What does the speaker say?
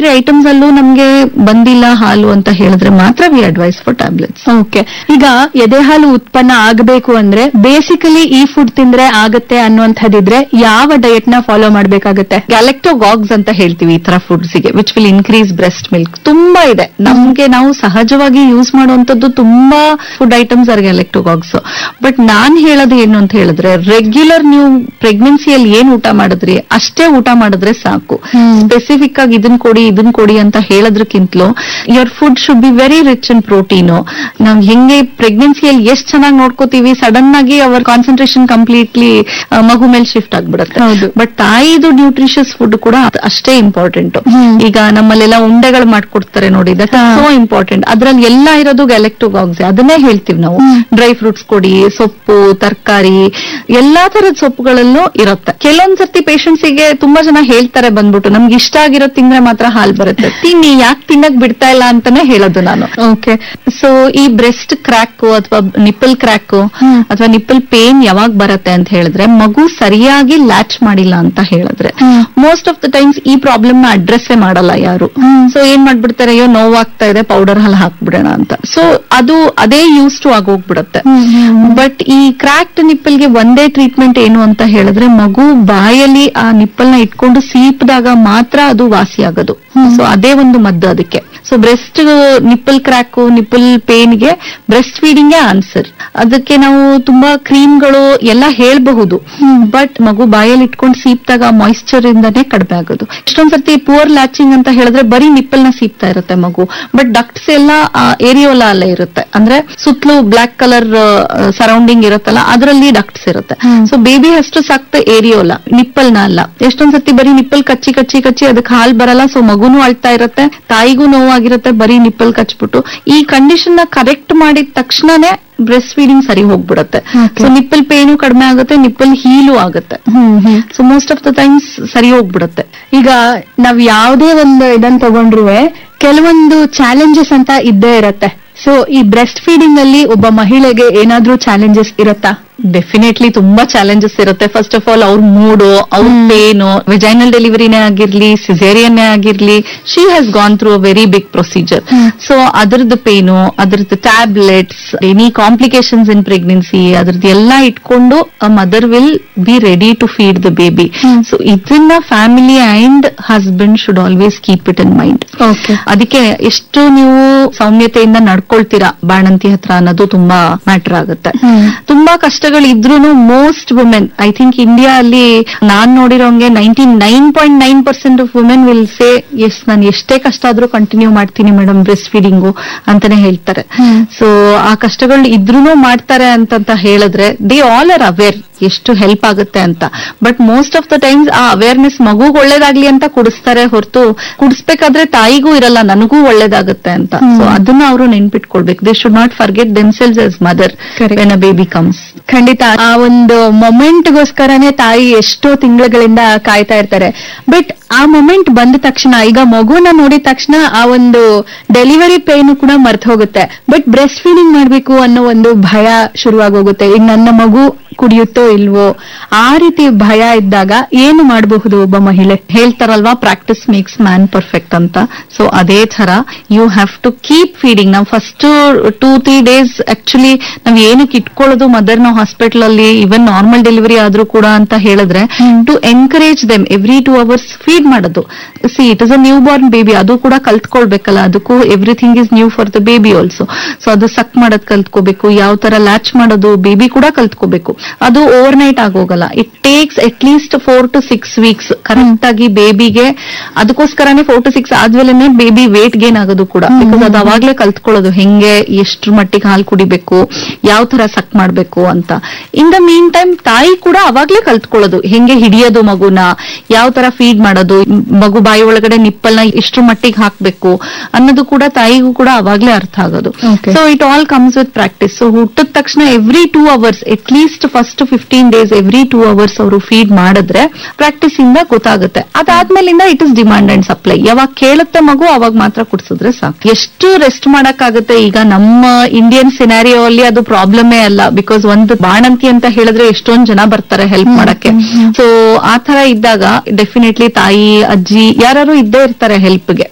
Dietary items ಅಲ್ಲೂ ನಮ್ಗೆ ಬಂದಿಲ್ಲ ಹಾಲು ಅಂತ ಹೇಳಿದ್ರೆ ಮಾತ್ರ we advise for tablets okay ಈಗ ಎದೆ ಹಾಲು ಉತ್ಪನ್ನ ಆಗಬೇಕು ಅಂದ್ರೆ ಬೇಸಿಕಲಿ ಈ ಫುಡ್ ತಿಂದ್ರೆ ಆಗತ್ತೆ ಅನ್ನುವಂಥದ್ದಿದ್ರೆ ಯಾವ ಡಯಟ್ ನ ಫಾಲೋ ಮಾಡ್ಬೇಕಾಗತ್ತೆ ಗ್ಯಾಲೆಕ್ಟೋಗಾಗ್ಸ್ ಅಂತ ಹೇಳ್ತೀವಿ ಈ ತರ ಫುಡ್ಸ್ ಗೆ which will increase breast milk ತುಂಬಾ ಇದೆ ನಮ್ಗೆ ನಾವು ಸಹಜವಾಗಿ ಯೂಸ್ ಮಾಡುವಂತದ್ದು ತುಂಬಾ food items are galactogogues but ನಾನ್ ಹೇಳೋದು ಏನು ಅಂತ ಹೇಳಿದ್ರೆ ರೆಗ್ಯುಲರ್ ನೀವು ಪ್ರೆಗ್ನೆನ್ಸಿಯಲ್ಲಿ ಏನ್ ಊಟ ಮಾಡಿದ್ರಿ ಅಷ್ಟೇ ಊಟ ಮಾಡಿದ್ರೆ ಸಾಕು ಸ್ಪೆಸಿಫಿಕ್ ಆಗಿ ಇದನ್ ಕೊಡಿ ಇದನ್ ಕೊಡಿ ಅಂತ ಹೇಳೋದಕ್ಕಿಂತಲೂ your food should be very rich in protein ನಾವ್ ಹೆಂಗೆ ಪ್ರೆಗ್ನೆನ್ಸಿಯಲ್ಲಿ ಎಷ್ಟ್ ಚೆನ್ನಾಗಿ ನೋಡ್ಕೋತೀವಿ ಸಡನ್ ಆಗಿ ಅವರ್ ಕಾನ್ಸಂಟ್ರೇಷನ್ ಕಂಪ್ಲೀಟ್ಲಿ ಮಗು ಮೇಲೆ ಶಿಫ್ಟ್ ಆಗ್ಬಿಡುತ್ತೆ ಹೌದು. ಬಟ್ ತಾಯಿದು ನ್ಯೂಟ್ರಿಷಿಯಸ್ ಫುಡ್ ಕೂಡ ಅದ್ ಅಷ್ಟೇ ಇಂಪಾರ್ಟೆಂಟ್ ಹ್ಮ್. ಈಗ ನಮ್ಮಲ್ಲೆಲ್ಲ ಉಂಡೆಗಳು ಮಾಡ್ಕೊಡ್ತಾರೆ ನೋಡಿ ದಟ್ ಹಾ. ಸೋ ಇಂಪಾರ್ಟೆಂಟ್ ಅದ್ರಲ್ಲಿ ಎಲ್ಲ ಇರೋದು ಗ್ಯಾಲೆಕ್ಟೋಗಾಗ್ಸ್ ಅದನ್ನೇ ಹೇಳ್ತೀವಿ ನಾವು ಡ್ರೈ ಫ್ರೂಟ್ಸ್ ಕೊಡಿ ಸೊಪ್ಪು ತರಕಾರಿ ಎಲ್ಲಾ ತರದ ಸೊಪ್ಪುಗಳಲ್ಲೂ ಇರುತ್ತೆ ಕೆಲವೊಂದ್ ಸರ್ತಿ ಪೇಷಂಟ್ಸ್ ಗೆ ತುಂಬಾ ಜನ ಹೇಳ್ತಾರೆ ಬಂದ್ಬಿಟ್ಟು ನಮ್ಗೆ ಇಷ್ಟ ಆಗಿರೋ ತಿಂದ್ರೆ ಮಾತ್ರ ಹಾಲ್ ಬರುತ್ತೆ ತಿನ್ನಿ ಯಾಕೆ ತಿನ್ನಕ್ ಬಿಡ್ತಾ ಇಲ್ಲ ಅಂತಾನೆ ಹೇಳೋದು ನಾನು ಓಕೆ ಸೊ ಈ ಬ್ರೆಸ್ಟ್ ಕ್ರ್ಯಾಕ್ ಅಥವಾ ನಿಪ್ಪಲ್ ಕ್ರ್ಯಾಕ್ ಹ್ಮ್. ಅಥವಾ ನಿಪ್ಪಲ್ ಪೇನ್ ಯಾವಾಗ ಬರುತ್ತೆ ಅಂತ ಹೇಳಿದ್ರೆ ಮಗು ಸರಿಯಾಗಿ ಲ್ಯಾಚ್ ಮಾಡಿಲ್ಲ ಅಂತ ಹೇಳಿದ್ರೆ hmm. Most of the times ಈ ಪ್ರಾಬ್ಲಮ್ ನ ಅಡ್ರೆಸ್ ಮಾಡಲ್ಲ ಯಾರು ಹ್ಮ್. ಸೊ ಏನ್ ಮಾಡ್ಬಿಡ್ತಾರೆ ಅಯ್ಯೋ ನೋವಾಗ್ತಾ ಇದೆ ಪೌಡರ್ ಹಾಲ್ ಹಾಕ್ಬಿಡೋಣ ಅಂತ ಸೊ ಅದು ಅದೇ ಯೂಸ್ ಟು ಆಗೋಗ್ಬಿಡುತ್ತೆ ಹ್ಮ್, ಹ್ಮ್, ಹ್ಮ್. ಬಟ್ ಈ ಕ್ರ್ಯಾಕ್ಡ್ ನಿಪ್ಪಲ್ ಗೆ ಒಂದೇ ಟ್ರೀಟ್ಮೆಂಟ್ ಏನು ಅಂತ ಹೇಳಿದ್ರೆ ಮಗು ಬಾಯಲ್ಲಿ ಆ ನಿಪ್ಪಲ್ ನ ಇಟ್ಕೊಂಡು ಸೀಪ್ದಾಗ ಮಾತ್ರ ಅದು ವಾಸಿ ಆಗೋದು ಸೊ ಅದೇ ಒಂದು ಮದ್ದು ಅದಕ್ಕೆ so breast nipple crack nipple pain ಗೆ ಬ್ರೆಸ್ಟ್ ಫೀಡಿಂಗ್ ಆನ್ಸರ್ ಅದಕ್ಕೆ ನಾವು ತುಂಬಾ ಕ್ರೀಮ್ಗಳು ಎಲ್ಲ ಹೇಳ್ಬಹುದು ಬಟ್ ಮಗು ಬಾಯಲ್ಲಿ ಇಟ್ಕೊಂಡು ಸೀಪ್ದಾಗ ಮಾಯಿಶ್ಚರ್ ಇಂದಾನೇ ಕಡಿಮೆ ಆಗೋದು ಎಷ್ಟೊಂದ್ಸರ್ತಿ ಪುವರ್ ಲ್ಯಾಚಿಂಗ್ ಅಂತ ಹೇಳಿದ್ರೆ ಬರೀ ನಿಪ್ಪಲ್ ನ ಸೀಪ್ತಾ ಇರುತ್ತೆ ಮಗು ಬಟ್ ಡಕ್ಟ್ಸ್ ಎಲ್ಲ ಏರಿಯೋಲಾ ಅಲ್ಲೇ ಇರುತ್ತೆ ಅಂದ್ರೆ ಸುತ್ತಲೂ ಬ್ಲಾಕ್ ಕಲರ್ ಸರೌಂಡಿಂಗ್ ಇರುತ್ತಲ್ಲ ಅದರಲ್ಲಿ ಡಕ್ಟ್ಸ್ ಇರುತ್ತೆ ಹ್ಮ್. ಸೊ ಬೇಬಿ ಅಷ್ಟು ಸಕ್ತ ಏರಿಯೋಲ ನಿಪ್ಪಲ್ ನ ಅಲ್ಲ ಎಷ್ಟೊಂದ್ ಸತಿ ಬರೀ ನಿಪ್ಪಲ್ ಕಚ್ಚಿ ಕಚ್ಚಿ ಕಚ್ಚಿ ಅದಕ್ಕೆ ಹಾಲ್ ಬರಲ್ಲ ಸೊ ಮಗುನು ಅಳ್ತಾ ಇರುತ್ತೆ ತಾಯಿಗೂ ನೋವಾಗಿರುತ್ತೆ ಬರೀ ನಿಪ್ಪಲ್ ಕಚ್ಬಿಟ್ಟು ಈ ಕಂಡೀಷನ್ ನ ಕರೆಕ್ಟ್ ಮಾಡಿದ ತಕ್ಷಣನೇ ಬ್ರೆಸ್ಟ್ ಫೀಡಿಂಗ್ ಸರಿ ಹೋಗ್ಬಿಡುತ್ತೆ Okay. ಸೊ ನಿಪ್ಪಲ್ ಪೇನು ಕಡಿಮೆ ಆಗುತ್ತೆ ನಿಪ್ಪಲ್ ಹೀಲು ಆಗುತ್ತೆ hmm hmm so most of the times ಸರಿ ಹೋಗ್ಬಿಡುತ್ತೆ ಈಗ ನಾವ್ ಯಾವ್ದೇ ಒಂದು ಇದನ್ನ ತಗೊಂಡ್ರು ಕೆಲವೊಂದು ಚಾಲೆಂಜಸ್ ಅಂತ ಇದ್ದೇ ಇರತ್ತೆ ಸೊ ಈ ಬ್ರೆಸ್ಟ್ ಫೀಡಿಂಗ್ ಅಲ್ಲಿ ಒಬ್ಬ ಮಹಿಳೆಗೆ ಏನಾದ್ರೂ ಚಾಲೆಂಜಸ್ ಇರತ್ತಾ ಡೆಫಿನೆಟ್ಲಿ ತುಂಬಾ ಚಾಲೆಂಜಸ್ ಇರುತ್ತೆ ಫಸ್ಟ್ ಆಫ್ ಆಲ್ ಅವ್ರ ಮೂಡು ಅವ್ರ ಪೇನು ವಿಜೈನಲ್ ಡೆಲಿವರಿನೇ ಆಗಿರ್ಲಿ ಸಿಸೇರಿಯನ್ನೇ ಆಗಿರ್ಲಿ she has gone through a very big procedure hmm. So ಅದ್ರದ್ದು ಪೇನು ಅದ್ರದ್ದು tablets any complications in pregnancy ಅದ್ರದ್ದು ಎಲ್ಲ ಇಟ್ಕೊಂಡು a mother will be ready to feed the baby hmm. So ಇದನ್ನ family and husband should always keep it in mind okay ಅದಕ್ಕೆ ಎಷ್ಟು ನೀವು ಸೌಮ್ಯತೆಯಿಂದ ನಡ್ಕೊಳ್ತೀರಾ ಬಾಣಂತಿ ಹತ್ರ ಅನ್ನೋದು ತುಂಬಾ ಮ್ಯಾಟರ್ ಆಗುತ್ತೆ ಹ್ಮ್. ತುಂಬಾ ಕಷ್ಟಗಳು ಇದ್ರೂ most women I think India ಅಲ್ಲಿ ನಾನ್ ನೋಡಿರೋಂಗೆ ninety nine point nine percent of women will say yes ನಾನು ಎಷ್ಟೇ ಕಷ್ಟ ಆದ್ರೂ ಕಂಟಿನ್ಯೂ ಮಾಡ್ತೀನಿ ಮೇಡಮ್ ಬ್ರೆಸ್ಟ್ ಫೀಡಿಂಗು ಅಂತಾನೆ ಹೇಳ್ತಾರೆ ಹ್ಮ್. ಸೊ ಆ ಕಷ್ಟಗಳು ಇದ್ರೂ ಮಾಡ್ತಾರೆ ಅಂತಂತ ಹೇಳಿದ್ರೆ ದೇ ಆಲ್ ಆರ್ ಅವೇರ್ ಎಷ್ಟು ಹೆಲ್ಪ್ ಆಗುತ್ತೆ ಅಂತ but most of the times ಆ ಅವೇರ್ನೆಸ್ ಮಗುಗ್ ಒಳ್ಳೇದಾಗ್ಲಿ ಅಂತ ಕುಡಿಸ್ತಾರೆ ಹೊರತು ಕುಡಿಸ್ಬೇಕಾದ್ರೆ ತಾಯಿಗೂ ಇರಲ್ಲ ನನಗೂ ಒಳ್ಳೇದಾಗುತ್ತೆ ಅಂತ ಹ್ಮ್. ಸೊ ಅದನ್ನ ಅವರು ನೆನ್ಪಿಟ್ಕೊಳ್ಬೇಕು they should not forget themselves as mother Correct. When a baby comes ಖಂಡಿತ ಆ ಒಂದು ಮೊಮೆಂಟ್ಗೋಸ್ಕರನೇ ತಾಯಿ ಎಷ್ಟೋ ತಿಂಗಳುಗಳಿಂದ ಕಾಯ್ತಾ ಇರ್ತಾರೆ ಬಟ್ ಆ ಮೊಮೆಂಟ್ ಬಂದ ತಕ್ಷಣ ಈಗ ಮಗುನ ನೋಡಿದ ತಕ್ಷಣ ಆ ಒಂದು ಡೆಲಿವರಿ ಪೇನ್ ಕೂಡ ಮರ್ತ ಹೋಗುತ್ತೆ ಬಟ್ ಬ್ರೆಸ್ಟ್ ಫೀಡಿಂಗ್ ಮಾಡ್ಬೇಕು ಅನ್ನೋ ಒಂದು ಭಯ ಶುರುವಾಗೋಗುತ್ತೆ ಈಗ ನನ್ನ ಮಗು ಕುಡಿಯುತ್ತೋ ಇಲ್ವೋ ಆ ರೀತಿ ಭಯ ಇದ್ದಾಗ ಏನು ಮಾಡಬಹುದು ಒಬ್ಬ ಮಹಿಳೆ ಹೇಳ್ತಾರಲ್ವಾ ಪ್ರಾಕ್ಟಿಸ್ ಮೇಕ್ಸ್ ಮ್ಯಾನ್ ಪರ್ಫೆಕ್ಟ್ ಅಂತ ಸೊ ಅದೇ ತರ you have to keep feeding ನಾವು first two three days actually ನಾವ್ ಏನಕ್ಕೆ ಇಟ್ಕೊಳ್ಳೋದು ಮದರ್ ನಾವು ಹಾಸ್ಪಿಟಲ್ ಅಲ್ಲಿ ಇವನ್ ನಾರ್ಮಲ್ ಡೆಲಿವರಿ ಆದ್ರೂ ಕೂಡ ಅಂತ ಹೇಳಿದ್ರೆ hmm. To encourage them every two hours feed ಮಾಡೋದು see it is a new born baby ಅದು ಕೂಡ ಕಲ್ತ್ಕೊಳ್ಬೇಕಲ್ಲ ಅದಕ್ಕೂ everything is new for the baby also so ಅದು ಸಕ್ ಮಾಡೋದ್ ಕಲ್ತ್ಕೋಬೇಕು ಯಾವ ತರ ಲ್ಯಾಚ್ ಮಾಡೋದು ಬೇಬಿ ಕೂಡ ಕಲ್ತ್ಕೋಬೇಕು ಅದು ಓವರ್ ನೈಟ್ ಆಗೋಗಲ್ಲ it takes at least four to six weeks correct ಆಗಿ ಬೇಬಿಗೆ ಅದಕ್ಕೋಸ್ಕರನೇ ಫೋರ್ ಟು ಸಿಕ್ಸ್ ಆದ್ಮೇಲೆ ಬೇಬಿ ವೇಟ್ ಗೇನ್ ಆಗೋದು ಕೂಡ ಬಿಕಾಸ್ ಅದು ಅವಾಗ್ಲೇ ಕಲ್ತ್ಕೊಳ್ಳೋದು ಹೆಂಗೆ ಎಷ್ಟ್ರ ಮಟ್ಟಿಗೆ ಹಾಲು ಕುಡಿಬೇಕು ಯಾವ ತರ ಸಕ್ ಮಾಡ್ಬೇಕು ಅಂತ ಇನ್ ದ ಮೀನ್ ಟೈಮ್ ತಾಯಿ ಕೂಡ ಅವಾಗ್ಲೇ ಕಲ್ತ್ಕೊಳ್ಳೋದು ಹೆಂಗೆ ಹಿಡಿಯೋದು ಮಗುನ ಯಾವ ತರ ಫೀಡ್ ಮಾಡೋದು ಮಗು ಬಾಯಿ ಒಳಗಡೆ ನಿಪ್ಪಲ್ನ ಎಷ್ಟ್ರ ಮಟ್ಟಿಗೆ ಹಾಕ್ಬೇಕು ಅನ್ನೋದು ಕೂಡ ತಾಯಿಗೂ ಕೂಡ ಅವಾಗ್ಲೇ ಅರ್ಥ ಆಗೋದು Okay. So it all comes with practice so ಹುಟ್ಟಿದ ತಕ್ಷಣ every two hours at least first fifteen days every two hours ಅವರು ಫೀಡ್ ಮಾಡಿದ್ರೆ ಪ್ರಾಕ್ಟೀಸ್ ಇಂದ ಗೊತ್ತಾಗುತ್ತೆ ಅದಾದ್ಮೇಲಿಂದ it is demand and supply ಯಾವಾಗ ಕೇಳುತ್ತೆ ಮಗು ಅವಾಗ ಮಾತ್ರ ಕುಡಿಸಿದ್ರೆ ಸಾಕು ಎಷ್ಟು ರೆಸ್ಟ್ ಮಾಡಕ್ಕಾಗುತ್ತೆ ಈಗ ನಮ್ಮ ಇಂಡಿಯನ್ ಸಿನಾರಿಯೋ ಅಲ್ಲಿ ಅದು ಪ್ರಾಬ್ಲಮೇ ಅಲ್ಲ ಬಿಕಾಸ್ ಒಂದು ಬಾಣಂತಿ ಅಂತ ಹೇಳಿದ್ರೆ ಎಷ್ಟೊಂದ್ ಜನ ಬರ್ತಾರೆ ಹೆಲ್ಪ್ ಮಾಡಕ್ಕೆ ಸೊ ಆ ತರ ಇದ್ದಾಗ ಡೆಫಿನೆಟ್ಲಿ ತಾಯಿ ಅಜ್ಜಿ ಯಾರು ಇದ್ದೇ ಇರ್ತಾರೆ ಹೆಲ್ಪ್ಗೆ